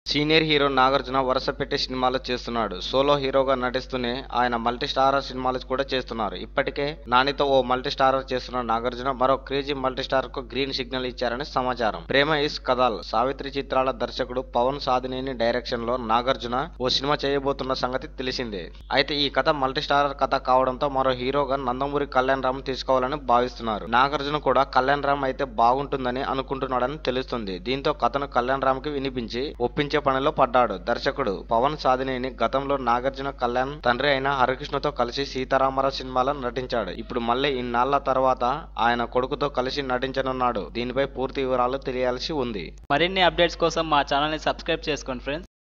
senior hero Nagarjuna వరుస పెట్టి సినిమాలు చేస్తున్నాడు సోలో హీరోగా నటిస్తూనే ఆయన మల్టీ స్టారర్ సినిమాలు కూడా చేస్తున్నారు ఇప్పటికే నానితో ఓ మల్టీ స్టారర్ చేస్తున్న నాగార్జున మరో క్రేజీ మల్టీ స్టార్ కు గ్రీన్ సిగ్నల్ ఇచ్చారని సమాచారం ప్రేమ ఇస్ కథల్ సావిత్రి చిత్రాల దర్శకుడు పవన్ సాధినేని డైరెక్షన్ లో నాగార్జున ఓ సినిమా చేయబోతున్న సంగతి తెలిసిందే అయితే ఈ కథ మల్టీ స్టారర్ కథ కావడంతో మరో హీరోగా నందమూరి కళ్యాణ్ రామ్ తీసుకోవాలని భావిస్తున్నారు నాగార్జున కూడా కళ్యాణ్ రామ్ అయితే బాగుంటుందని అనుకుంటున్నాడని తెలుస్తుంది దీంతో కథను కళ్యాణ్ రామ్ కి వినిపించి ఒప్పించే పనిలో పడ్డాడు దర్శకుడు పవన్ సాధినేని గతంలో నాగార్జున కళ్యాణ్ తండ్రి అయిన హరికృష్ణతో కలిసి సీతారామరావు సినిమాలో నటించాడు ఇప్పుడు మళ్ళీ ఇన్నాళ్ల తర్వాత ఆయన కొడుకుతో కలిసి నటించనున్నాడు దీనిపై పూర్తి వివరాలు తెలియాల్సి ఉంది మరిన్ని అప్డేట్స్ కోసం మా ఛానల్ని సబ్స్క్రైబ్ చేసుకోండి ఫ్రెండ్స్